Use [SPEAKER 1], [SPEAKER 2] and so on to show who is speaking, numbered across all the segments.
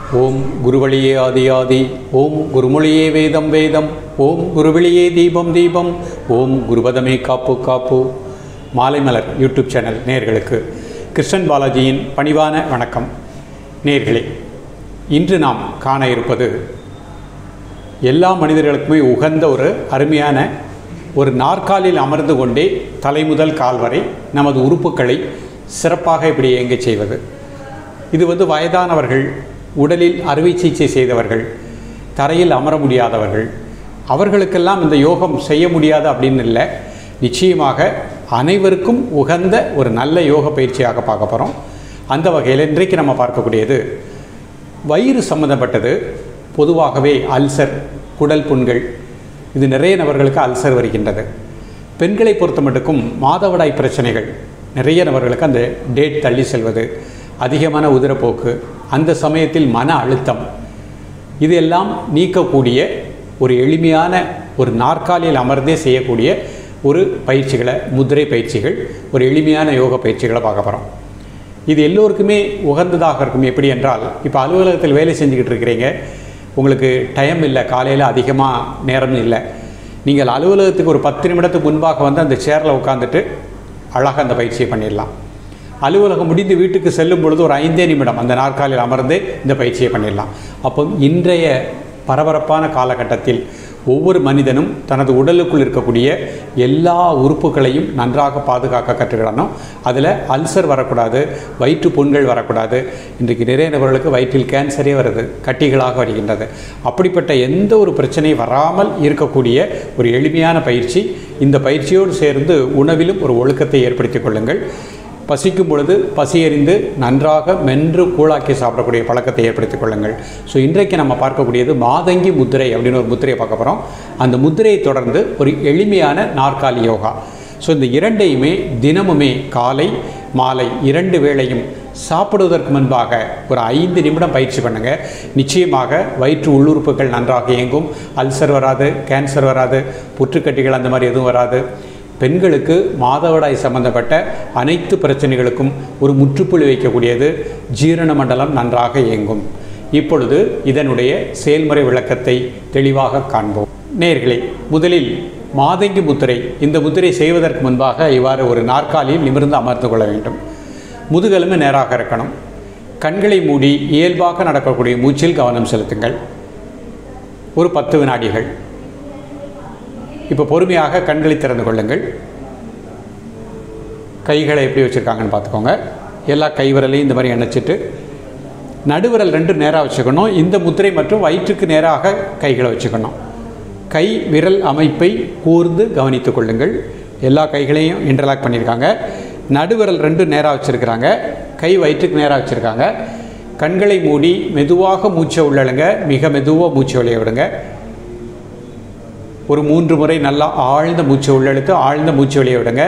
[SPEAKER 1] ஓம் குருவழியே ஆதி ஆதி ஓம் குருமொழியே வேதம் வேதம் ஓம் குருவழியே தீபம் தீபம் ஓம் குருபதமே காப்பு காப்பு மாலைமலர் யூடியூப் சேனல் நேர்களுக்கு கிருஷ்ணன் பாலாஜியின் பணிவான வணக்கம் நேர்களே இன்று நாம் காண இருப்பது எல்லா மனிதர்களுக்குமே உகந்த ஒரு அருமையான ஒரு நாற்காலில் அமர்ந்து கொண்டே தலைமுதல் கால் வரை நமது உறுப்புகளை சிறப்பாக இப்படி இயங்கச் செய்வது இது வந்து வயதானவர்கள் உடலில் அறுவை சிகிச்சை செய்தவர்கள் தரையில் அமர முடியாதவர்கள் அவர்களுக்கெல்லாம் இந்த யோகம் செய்ய முடியாது அப்படின்னு இல்லை நிச்சயமாக அனைவருக்கும் உகந்த ஒரு நல்ல யோக பயிற்சியாக பார்க்க போகிறோம் அந்த வகையில் இன்றைக்கு நம்ம பார்க்கக்கூடியது வயிறு சம்மந்தப்பட்டது பொதுவாகவே அல்சர் குடல் புண்கள் இது நிறைய நபர்களுக்கு அல்சர் வருகின்றது பெண்களை பொறுத்த மட்டுக்கும் மாதவிடாய் பிரச்சனைகள் நிறைய நபர்களுக்கு அந்த டேட் தள்ளி செல்வது அதிகமான உதிரப்போக்கு அந்த சமயத்தில் மன அழுத்தம் இதெல்லாம் நீக்கக்கூடிய ஒரு எளிமையான ஒரு நாற்காலியில் அமர்ந்தே செய்யக்கூடிய ஒரு பயிற்சிகளை முதிரை பயிற்சிகள் ஒரு எளிமையான யோக பயிற்சிகளை பார்க்க போகிறோம் இது எல்லோருக்குமே உகந்ததாக இருக்கும் எப்படி என்றால் இப்போ அலுவலகத்தில் வேலை செஞ்சுக்கிட்டு இருக்கிறீங்க உங்களுக்கு டைம் இல்லை காலையில் அதிகமாக நேரம் இல்லை நீங்கள் அலுவலகத்துக்கு ஒரு பத்து நிமிடத்துக்கு முன்பாக வந்து அந்த சேரில் உட்காந்துட்டு அழகாக அந்த பயிற்சியை பண்ணிடலாம் அலுவலகம் முடிந்து வீட்டுக்கு செல்லும் பொழுது ஒரு ஐந்தே நிமிடம் அந்த நாற்காலியில் அமர்ந்து இந்த பயிற்சியை பண்ணிடலாம் அப்போ இன்றைய பரபரப்பான காலகட்டத்தில் ஒவ்வொரு மனிதனும் தனது உடலுக்குள் இருக்கக்கூடிய எல்லா உறுப்புகளையும் நன்றாக பாதுகாக்க கற்றுக்கிடணும் அதில் அல்சர் வரக்கூடாது வயிற்று புண்கள் வரக்கூடாது இன்றைக்கு நிறைய நபர்களுக்கு வயிற்றில் கேன்சரே வருது கட்டிகளாக வருகின்றது அப்படிப்பட்ட எந்த ஒரு பிரச்சனையும் வராமல் இருக்கக்கூடிய ஒரு எளிமையான பயிற்சி இந்த பயிற்சியோடு சேர்ந்து உணவிலும் ஒரு ஒழுக்கத்தை ஏற்படுத்திக் கொள்ளுங்கள் பசிக்கும் பொழுது பசியறிந்து நன்றாக மென்று கூழாக்கி சாப்பிடக்கூடிய பழக்கத்தை ஏற்படுத்திக் கொள்ளுங்கள் ஸோ இன்றைக்கு நம்ம பார்க்கக்கூடியது மாதங்கி முத்திரை அப்படின்னு ஒரு முத்திரையை பார்க்க போகிறோம் அந்த முத்திரையை தொடர்ந்து ஒரு எளிமையான நாற்காலி யோகா ஸோ இந்த இரண்டையுமே தினமுமே காலை மாலை இரண்டு வேளையும் சாப்பிடுவதற்கு முன்பாக ஒரு ஐந்து நிமிடம் பயிற்சி பண்ணுங்கள் நிச்சயமாக வயிற்று உள்ளுறுப்புகள் நன்றாக இயங்கும் அல்சர் வராது கேன்சர் வராது புற்றுக்கட்டிகள் அந்த மாதிரி எதுவும் வராது பெண்களுக்கு மாதவிடாய் சம்பந்தப்பட்ட அனைத்து பிரச்சனைகளுக்கும் ஒரு முற்றுப்புள்ளி வைக்கக்கூடியது ஜீரண மண்டலம் நன்றாக இயங்கும் இப்பொழுது இதனுடைய செயல்முறை விளக்கத்தை தெளிவாக காண்போம் நேர்களே முதலில் மாதங்கி முத்திரை இந்த முத்திரை செய்வதற்கு முன்பாக இவ்வாறு ஒரு நாற்காலியில் நிமிர்ந்து அமர்ந்து கொள்ள வேண்டும் முதுகெலும்பு நேராக இருக்கணும் கண்களை மூடி இயல்பாக நடக்கக்கூடிய மூச்சில் கவனம் செலுத்துங்கள் ஒரு பத்து வினாடிகள் இப்போ பொறுமையாக கண்களை திறந்து கொள்ளுங்கள் கைகளை எப்படி வச்சுருக்காங்கன்னு பார்த்துக்கோங்க எல்லா கைவிரலையும் இந்த மாதிரி இணைச்சிட்டு நடுவிரல் ரெண்டு நேராக வச்சுக்கணும் இந்த முத்திரை மற்றும் வயிற்றுக்கு நேராக கைகளை வச்சுக்கணும் கை விரல் அமைப்பை கூர்ந்து கவனித்து கொள்ளுங்கள் எல்லா கைகளையும் இன்டர்லாக் பண்ணியிருக்காங்க நடுவிரல் ரெண்டு நேராக வச்சுருக்கிறாங்க கை வயிற்றுக்கு நேராக வச்சுருக்காங்க கண்களை மூடி மெதுவாக மூச்சை உள்ளழுங்க மிக மெதுவாக மூச்சை வெளியே விடுங்க ஒரு மூன்று முறை நல்லா ஆழ்ந்த மூச்சை உள்ளெழுத்து ஆழ்ந்த மூச்சை வெளியே விடுங்க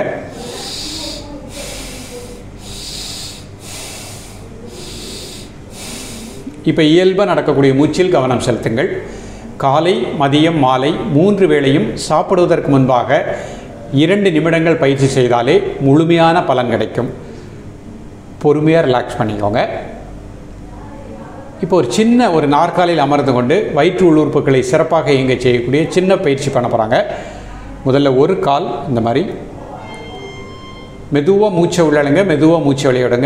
[SPEAKER 1] இப்போ இயல்பாக நடக்கக்கூடிய மூச்சில் கவனம் செலுத்துங்கள் காலை மதியம் மாலை மூன்று வேளையும் சாப்பிடுவதற்கு முன்பாக இரண்டு நிமிடங்கள் பயிற்சி செய்தாலே முழுமையான பலன் கிடைக்கும் பொறுமையாக ரிலாக்ஸ் பண்ணிக்கோங்க இப்போ ஒரு சின்ன ஒரு நாற்காலியில் அமர்ந்து கொண்டு வயிற்று உள்ளுறுப்புகளை சிறப்பாக இயங்க செய்யக்கூடிய சின்ன பயிற்சி பண்ண போகிறாங்க முதல்ல ஒரு கால் இந்த மாதிரி மெதுவாக மூச்சை உள்ளடுங்க மெதுவாக மூச்சை விளையாடுங்க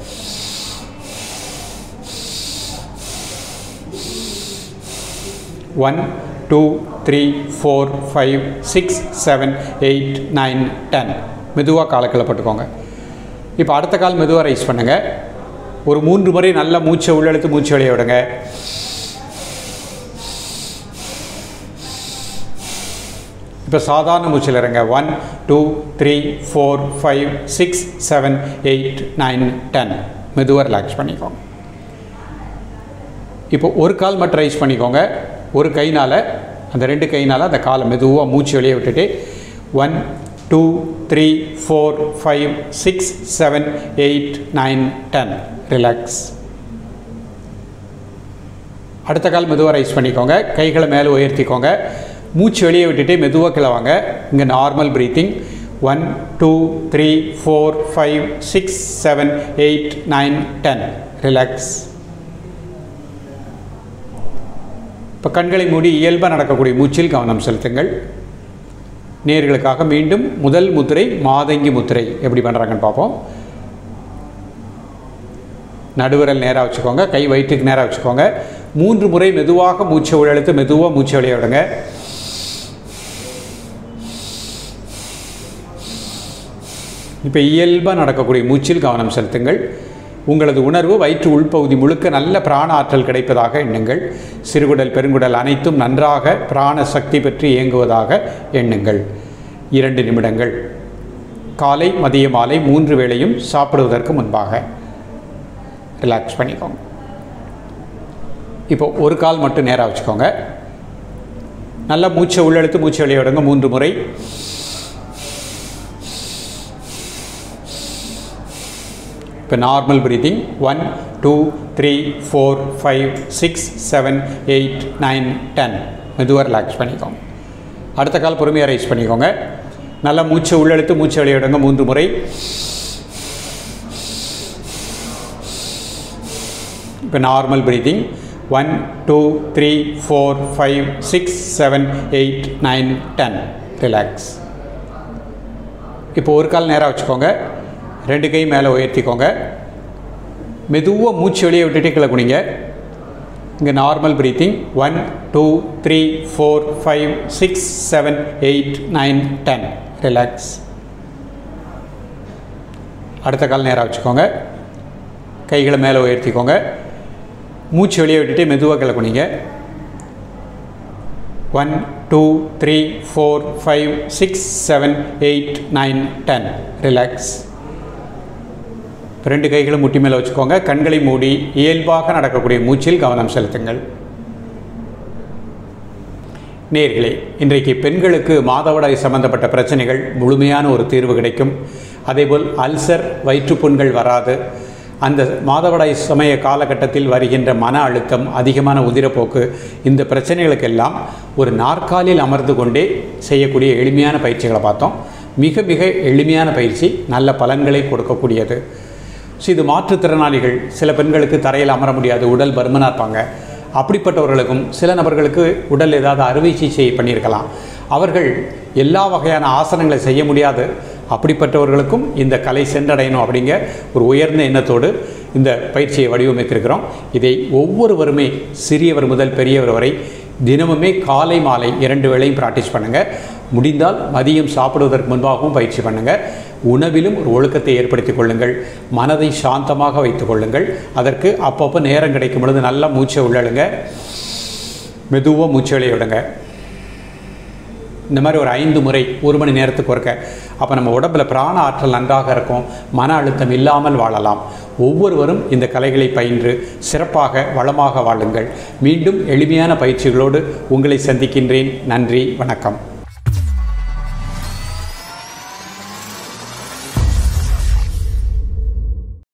[SPEAKER 1] one two three four five six seven eight nine ten மெதுவாக காலக்கில் போட்டுக்கோங்க இப்போ அடுத்த கால் மெதுவாக ரைஸ் பண்ணுங்கள் ஒரு மூன்று முறை நல்ல மூச்சை உள்ளெழுத்து மூச்சு வெளியே விடுங்க இப்போ சாதாரண மூச்சில் இருங்க one two three four five six seven eight nine ten மெதுவாக ரிலாக்ஸ் பண்ணிக்கோங்க இப்போ ஒரு கால் மட்டும் ரைஸ் பண்ணிக்கோங்க ஒரு கைனால் அந்த ரெண்டு கைனால் அந்த காலை மெதுவாக மூச்சு வெளியே விட்டுட்டு one two three four five six seven eight nine ten relax அடுத்த கால் மெதுவாக ரைஸ் பண்ணிக்கோங்க கைகளை மேலே உயர்த்திக்கோங்க மூச்சு வெளியே விட்டுட்டு மெதுவாக கிளவாங்க இங்கே normal breathing one two three four five six seven eight nine ten relax இப்போ கண்களை மூடி இயல்பாக நடக்கக்கூடிய மூச்சில் கவனம் செலுத்துங்கள் நேர்களுக்காக மீண்டும் முதல் முத்திரை மாதங்கி முத்திரை எப்படி பண்ணுறாங்கன்னு பார்ப்போம் நடுவிரல் நேராக வச்சுக்கோங்க கை வயிற்றுக்கு நேராக வச்சுக்கோங்க மூன்று முறை மெதுவாக மூச்சை உள்ளெழுத்து மெதுவாக மூச்சை வெளியே விடுங்க இப்போ இயல்பாக நடக்கக்கூடிய மூச்சில் கவனம் செலுத்துங்கள் உங்களது உணர்வு வயிற்று உள்பகுதி முழுக்க நல்ல பிராண ஆற்றல் கிடைப்பதாக எண்ணுங்கள் சிறுகுடல் பெருங்குடல் அனைத்தும் நன்றாக பிராண சக்தி பெற்று இயங்குவதாக எண்ணுங்கள் இரண்டு நிமிடங்கள் காலை மதிய மாலை மூன்று வேளையும் சாப்பிடுவதற்கு முன்பாக ரிலாக்ஸ் பண்ணிக்கோங்க இப்போ ஒரு கால் மட்டும் நேராக வச்சுக்கோங்க நல்லா மூச்சை உள்ளெடுத்து மூச்சை வெளியே விடுங்க மூன்று முறை இப்போ normal breathing one two three four five six seven eight nine ten மெதுவாக ரிலாக்ஸ் பண்ணிக்கோங்க அடுத்த கால் பொறுமையாக ரைஸ் பண்ணிக்கோங்க நல்லா மூச்சை உள்ளெழுத்து மூச்சை வெளியே விடுங்க மூன்று முறை இப்போ normal breathing one two three four five six seven eight nine ten relax இப்போ ஒரு கால் நேராக வச்சுக்கோங்க ரெண்டு கை மேலே உயர்த்திக்கோங்க மெதுவாக மூச்சு வெளியே விட்டுட்டு கீழே குனிங்க இங்கே normal breathing one two three four five six seven eight nine ten relax அடுத்த கால் நேராக வச்சுக்கோங்க கைகளை மேலே உயர்த்திக்கோங்க மூச்சு வெளியே விட்டுட்டு மெதுவாக கீழே குனிங்க one two three four five six seven eight nine ten relax ரெண்டு கைகளும் முட்டி மேலே வச்சுக்கோங்க கண்களை மூடி இயல்பாக நடக்கக்கூடிய மூச்சில் கவனம் செலுத்துங்கள் நேர்களே இன்றைக்கு பெண்களுக்கு மாதவிடாய் சம்பந்தப்பட்ட பிரச்சனைகள் முழுமையான ஒரு தீர்வு கிடைக்கும் அதேபோல் அல்சர் வயிற்றுப்புண்கள் வராது அந்த மாதவிடாய் சமய காலகட்டத்தில் வருகின்ற மன அழுத்தம் அதிகமான உதிரப்போக்கு இந்த பிரச்சனைகளுக்கெல்லாம் ஒரு நாற்காலில் அமர்ந்து கொண்டே செய்யக்கூடிய எளிமையான பயிற்சிகளை பார்த்தோம் மிக மிக எளிமையான பயிற்சி நல்ல பலன்களை கொடுக்கக்கூடியது ஸோ இது மாற்றுத்திறனாளிகள் சில பெண்களுக்கு தரையில் அமர முடியாது உடல் பருமனாக இருப்பாங்க அப்படிப்பட்டவர்களுக்கும் சில நபர்களுக்கு உடல் ஏதாவது அறுவை சிகிச்சை பண்ணியிருக்கலாம் அவர்கள் எல்லா வகையான ஆசனங்களை செய்ய முடியாது அப்படிப்பட்டவர்களுக்கும் இந்த கலை சென்றடையணும் அப்படிங்க ஒரு உயர்ந்த எண்ணத்தோடு இந்த பயிற்சியை வடிவமைத்திருக்கிறோம் இதை ஒவ்வொருவருமே சிறியவர் முதல் பெரியவர் வரை தினமுமே காலை மாலை இரண்டு வேளையும் ப்ராக்டிஸ் பண்ணுங்கள் முடிந்தால் மதியம் சாப்பிடுவதற்கு முன்பாகவும் பயிற்சி பண்ணுங்கள் உணவிலும் ஒரு ஒழுக்கத்தை ஏற்படுத்திக் கொள்ளுங்கள் மனதை சாந்தமாக வைத்துக் கொள்ளுங்கள் அதற்கு அப்பப்போ நேரம் கிடைக்கும் பொழுது நல்லா மூச்சை உள்ளழுங்க மெதுவாக மூச்சை வெளியே விடுங்க இந்த மாதிரி ஒரு ஐந்து முறை ஒரு மணி நேரத்துக்கு ஒருக்க அப்போ நம்ம உடம்புல பிராண ஆற்றல் நன்றாக இருக்கும் மன அழுத்தம் இல்லாமல் வாழலாம் ஒவ்வொருவரும் இந்த கலைகளை பயின்று சிறப்பாக வளமாக வாழுங்கள் மீண்டும் எளிமையான பயிற்சிகளோடு உங்களை சந்திக்கின்றேன் நன்றி வணக்கம்